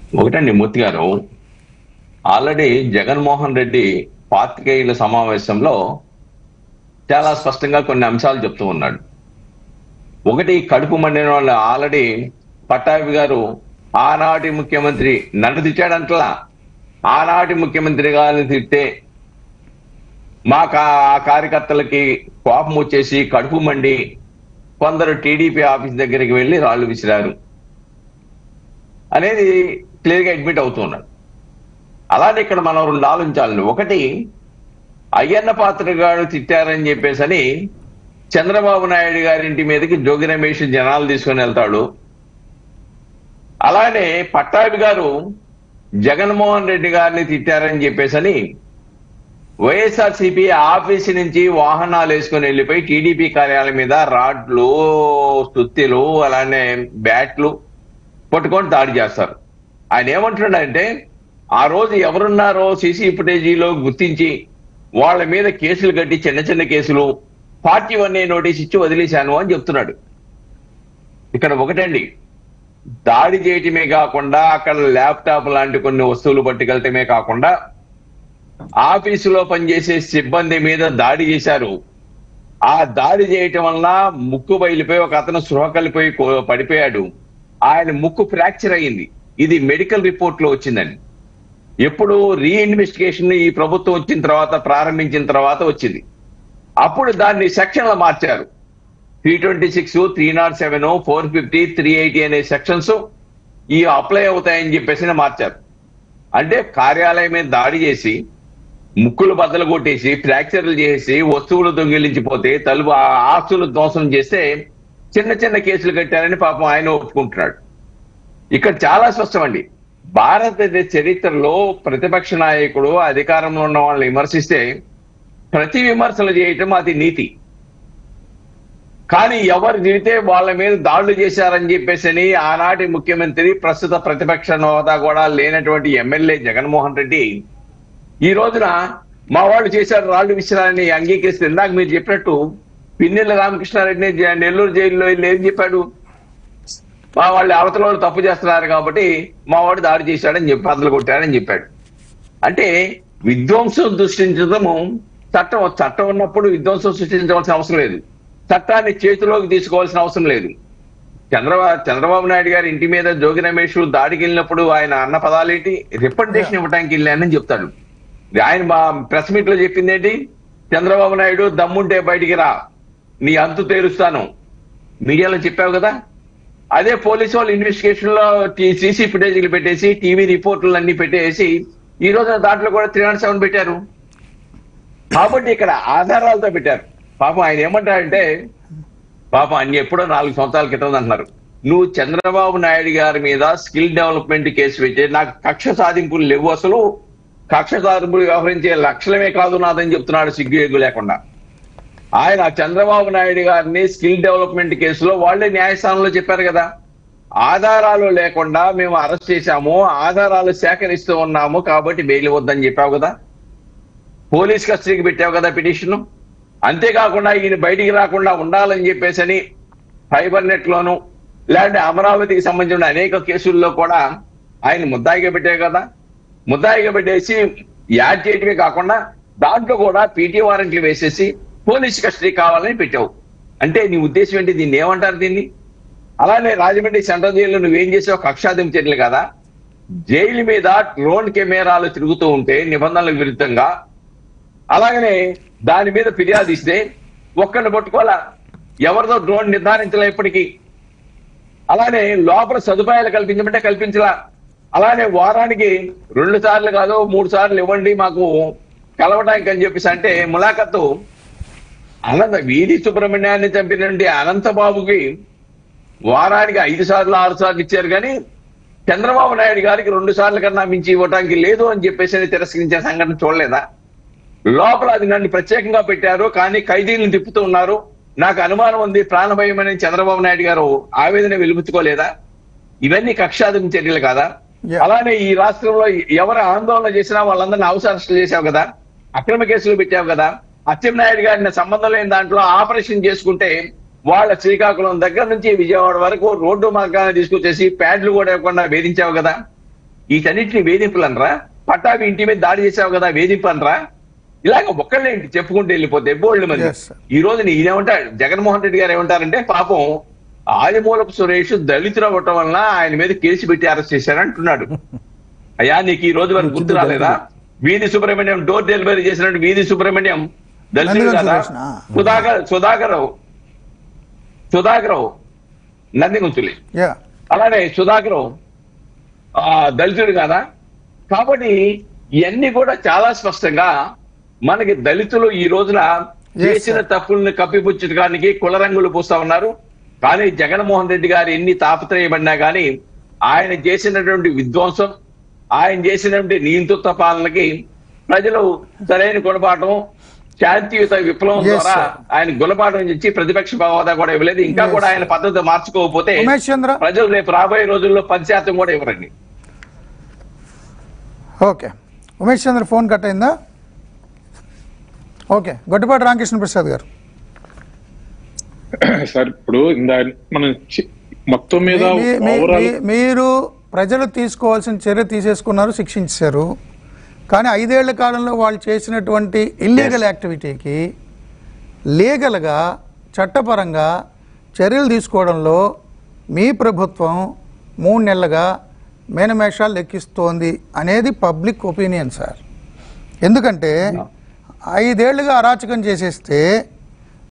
ఒకటండి మూర్తి గారు ఆల్రెడీ జగన్మోహన్ రెడ్డి పాత్రికేయుల సమావేశంలో చాలా స్పష్టంగా కొన్ని అంశాలు చెప్తూ ఉన్నాడు ఒకటి కడుపు మండిన వాళ్ళు ఆల్రెడీ పట్టాభి గారు ఆనాటి ముఖ్యమంత్రి నన్ను తిట్టాడంటలా ఆనాటి ముఖ్యమంత్రి గారిని తిట్టే మా కా- ఆ కార్యకర్తలకి కోపం వచ్చేసి కడుపు మండి కొందరు టీడీపీ ఆఫీస్ దగ్గరికి వెళ్ళి రాళ్లు విసిరారు అనేది క్లియర్ గా అడ్మిట్ అవుతున్నాడు అలానే ఇక్కడ మనం రెండు ఆలోచించాలి ఒకటి అయ్యన్న పాత్ర గారు తిట్టారని చెప్పేసి అని చంద్రబాబు నాయుడు గారి ఇంటి మీదకి జోగి రమేష్ జనాలు తీసుకొని వెళ్తాడు అలానే పట్టాభి గారు జగన్మోహన్ రెడ్డి గారిని తిట్టారని చెప్పేసి అని వైఎస్ఆర్సీపీ ఆఫీస్ నుంచి వాహనాలు వేసుకొని వెళ్ళిపోయి టీడీపీ కార్యాలయం మీద రాడ్లు సుత్తిలు అలానే బ్యాట్లు పట్టుకొని దాడి చేస్తారు ఆయన ఏమంటున్నాడంటే ఆ రోజు ఎవరున్నారో సీసీ ఫుటేజీలో గుర్తించి వాళ్ళ మీద కేసులు కట్టి చిన్న చిన్న కేసులు పార్టీ వన్ ఏ నోటీస్ ఇచ్చి వదిలేశాను అని చెప్తున్నాడు ఇక్కడ ఒకటండి దాడి చేయటమే కాకుండా అక్కడ ల్యాప్టాప్ లాంటి కొన్ని వస్తువులు పట్టుకెళ్ళటమే కాకుండా ఆఫీసులో పనిచేసే సిబ్బంది మీద దాడి చేశారు ఆ దాడి చేయటం వల్ల ముక్కు బయలిపోయి ఒక అతను స్పృహ కలిపోయి కో- పడిపోయాడు ఆయన ముక్కు ఫ్రాక్చర్ అయ్యింది ఇది మెడికల్ రిపోర్ట్ లో వచ్చిందండి ఎప్పుడు రీఇన్వెస్టిగేషన్ ఈ ప్రభుత్వం వచ్చిన తర్వాత ప్రారంభించిన తర్వాత వచ్చింది అప్పుడు దాన్ని సెక్షన్లు మార్చారు three twenty six three naught seven four fifty three eighty అనే సెక్షన్స్ ఈ అప్లై అవుతాయని చెప్పేసి మార్చారు అంటే కార్యాలయం మీద దాడి చేసి ముక్కులు బద్దలు కొట్టేసి ఫ్రాక్చర్లు చేసి వస్తువులు దొంగిలించిపోతే తలుపు ఆ ఆస్తులు ధ్వంసం చేస్తే చిన్న చిన్న కేసులు కట్టారని పాపం ఆయన ఒప్పుకుంటున్నాడు ఇక్కడ చాలా స్పష్టం అండి భారతదేశ చరిత్రలో ప్రతిపక్ష నాయకుడు అధికారంలో ఉన్న వాళ్ళని విమర్శిస్తే ప్రతి విమర్శలు చేయటం అది నీతి కానీ ఎవరు తిడితే వాళ్ళ మీద దాడులు చేశారని చెప్పేసి ఆనాటి ముఖ్యమంత్రి ప్రస్తుత ప్రతిపక్ష హోదా కూడా లేనటువంటి ఎమ్మెల్యే జగన్మోహన్ రెడ్డి ఈ రోజున మా వాళ్ళు చేశారు రాళ్ళు విషయాలని అంగీకరిస్తే ఇందాక మీరు చెప్పినట్టు పిన్నెల రామకృష్ణారెడ్డిని జ- నెల్లూరు జైల్లో వెళ్ళి ఏం చెప్పాడు మా వాళ్ళు అవతల వాళ్ళు తప్పు చేస్తున్నారు కాబట్టి మా వాడు దాడి చేశాడని చెప్పి బద్దలు కొట్టాడని చెప్పాడు అంటే విధ్వంసం సృష్టించడము చట్టం చట్టం ఉన్నప్పుడు విధ్వంసం సృష్టించవలసిన అవసరం లేదు చట్టాన్ని చేతిలోకి తీసుకోవాల్సిన అవసరం లేదు చంద్రబాబు చంద్రబాబు నాయుడు గారి ఇంటి మీద జోగి రమేష్ దాడికి వెళ్ళినప్పుడు ఆయన అన్న పదాలేంటి రిప్రజెంటేషన్ ఇవ్వడానికి వెళ్ళానని చెప్తాడు ఆయన మా ప్రెస్ మీట్ లో చెప్పింది ఏంటి చంద్రబాబు నాయుడు దమ్ముంటే బయటికి రా నీ అంతు తేలుస్తాను మీడియాలో చెప్పావు కదా అదే పోలీసు వాళ్ళు ఇన్వెస్టిగేషన్ లో సీసీ ఫుటేజీలు పెట్టేసి టీవీ రిపోర్టులు అన్ని పెట్టేసి ఈ రోజున దాంట్లో కూడా త్రీ నాట్ సెవెన్ పెట్టారు కాబట్టి ఇక్కడ ఆధారాలతో పెట్టారు పాపం ఆయన ఏమంటారంటే పాపం అన్ని ఎప్పుడో నాలుగు సంవత్సరాల క్రితం అంటున్నారు నువ్వు చంద్రబాబు నాయుడు గారి మీద స్కిల్ డెవలప్మెంట్ కేసు పెట్టి నాకు కక్ష సాధింపులు లేవు అసలు కక్ష సాధింపులు వ్యవహరించే లక్షణమే కాదు నాదని చెప్తున్నాడు సిగ్గు ఎగ్గు లేకుండా ఆయన చంద్రబాబు నాయుడు గారిని స్కిల్ డెవలప్మెంట్ కేసులో వాళ్ళే న్యాయస్థానంలో చెప్పారు కదా ఆధారాలు లేకుండా మేము అరెస్ట్ చేశాము ఆధారాలు సేకరిస్తూ ఉన్నాము కాబట్టి బెయిల్ వద్దని చెప్పావు కదా పోలీస్ కస్టడీకి పెట్టావు కదా పిటిషన్ అంతేకాకుండా ఈయన బయటికి రాకుండా ఉండాలని చెప్పేసి అని ఫైబర్ నెట్ లోను లేదంటే అమరావతికి సంబంధించిన అనేక కేసుల్లో కూడా ఆయన ముద్దాయిగా పెట్టావు కదా ముద్దాయిగా పెట్టేసి యాడ్ చేయటమే కాకుండా దాంట్లో కూడా పీటీ వారెంట్లు వేసేసి పోలీస్ కస్టడీ కావాలని పెట్టావు అంటే నీ ఉద్దేశం ఏంటి దీన్ని ఏమంటారు దీన్ని అలానే రాజమండ్రి సెంట్రల్ జైల్లో నువ్వేం చేసావు కక్షాదింపు చర్యలు కదా జైలు మీద డ్రోన్ కెమెరాలు తిరుగుతూ ఉంటే నిబంధనలకు విరుద్ధంగా అలాగనే దాని మీద ఫిర్యాదు ఇస్తే ఒక్కడిని పట్టుకోవాలా ఎవరిదో డ్రోన్ నిర్ధారించలే ఇప్పటికీ అలానే లోపల సదుపాయాలు కల్పించమంటే కల్పించలా అలానే వారానికి రెండు సార్లు కాదు మూడు సార్లు ఇవ్వండి మాకు కలవడానికి అని చెప్పేసి అంటే ములాఖత్తు అనంత వీధి సుబ్రహ్మణ్యాన్ని చంపినటువంటి అనంతబాబుకి వారానికి ఐదు సార్లు ఆరు సార్లు ఇచ్చారు కానీ చంద్రబాబు నాయుడు గారికి రెండు సార్లు కన్నా మించి ఇవ్వడానికి లేదు అని చెప్పేసి తిరస్కరించే సంఘటన చూడలేదా లోపల అది నన్ను ప్రత్యేకంగా పెట్టారు కానీ ఖైదీలను తిప్పుతూ ఉన్నారు నాకు అనుమానం ఉంది ప్రాణభయం అని చంద్రబాబు నాయుడు గారు ఆవేదన వెలుపుచ్చుకోలేదా ఇవన్నీ కక్షాదింపు చర్యలు కాదా Yeah. అలానే ఈ రాష్ట్రంలో ఎవరు ఆందోళన చేసినా వాళ్ళందరినీ హౌస్ అరెస్ట్ చేశావు కదా అక్రమ కేసులు పెట్టావు కదా అచ్చెన్నాయుడు గారిని సంబంధం లేని దాంట్లో ఆపరేషన్ చేసుకుంటే వాళ్ళ శ్రీకాకుళం దగ్గర నుంచి విజయవాడ వరకు రోడ్డు మార్గాన్ని తీసుకొచ్చేసి ప్యాడ్లు కూడా ఇవ్వకుండా వేధించావు కదా వీటన్నిటిని వేధింపులు అనరా పట్టాభి ఇంటి మీద దాడి చేసావు కదా వేధింపు అనరా ఇలాగ ఒక్కళ్ళేంటి చెప్పుకుంటూ వెళ్ళిపోతే బోల్డ్ మంది Yes, sir. ఈ రోజు ఈయనేమంటాడు జగన్మోహన్ రెడ్డి గారు ఏమంటారంటే పాపం ఆదిమూలపు సురేష్ దళితులు అవ్వటం వలన ఆయన మీద కేసు పెట్టి అరెస్ట్ చేశారంటున్నాడు అయ్యా నీకు ఈ రోజు వరకు గుర్తు రాలేదా వీధి సుబ్రహ్మణ్యం డోర్ డెలివరీ చేసినట్టు వీధి సుబ్రహ్మణ్యం దళితుడు నందిగం కదా సురేష్నా? సుధాకర్ సుధాకర్ సుధాకర్ నందిగుంతులి యా అలానే సుధాకర్ ఆ, దళితుడు కాదా కాబట్టి ఇవన్నీ కూడా చాలా స్పష్టంగా మనకి దళితులు ఈ రోజున Yes, చేసిన తప్పుల్ని కప్పిపుచ్చడానికి కుల రంగులు పూస్తా ఉన్నారు కానీ జగన్మోహన్ రెడ్డి గారు ఎన్ని తాపత్రయపడినా కానీ ఆయన చేసినటువంటి విధ్వంసం ఆయన చేసినటువంటి నియంతృత్వ పాలనకి ప్రజలు సరైన గుణపాఠం శాంతియుత విప్లవం Yes, ద్వారా sir. ఆయన గుణపాఠం ఇచ్చి ప్రతిపక్ష హోదా కూడా ఇవ్వలేదు ఇంకా Yes, కూడా ఆయన పద్ధతి మార్చుకోకపోతే ఉమేష్ చంద్ర ప్రజలు రేపు రాబోయే రోజుల్లో పది శాతం కూడా ఇవ్వరండి okay Umesh Chandra phone cut అయిందా ఓకే గొడ్డిపాటి రామకృష్ణ ప్రసాద్ గారు సార్ ఇప్పుడు ఇందా మనం చి- మొత్తం మీద మీ- మీ- ఓవరాల్ మీ- మీరు ప్రజలు తీసుకోవాల్సిన చర్య తీసేసుకున్నారు శిక్షించారు కానీ ఐదేళ్ల కాలంలో వాళ్ళు చేసినటువంటి ఇల్లీగల్ యాక్టివిటీకి లీగల్గా చట్టపరంగా చర్యలు తీసుకోవడంలో మీ ప్రభుత్వం మూడు నెలలుగా మేనమేషాలు లెక్కిస్తోంది అనేది పబ్లిక్ ఒపీనియన్ సార్ ఎందుకంటే ఐదేళ్లుగా అరాచకం చేసేస్తే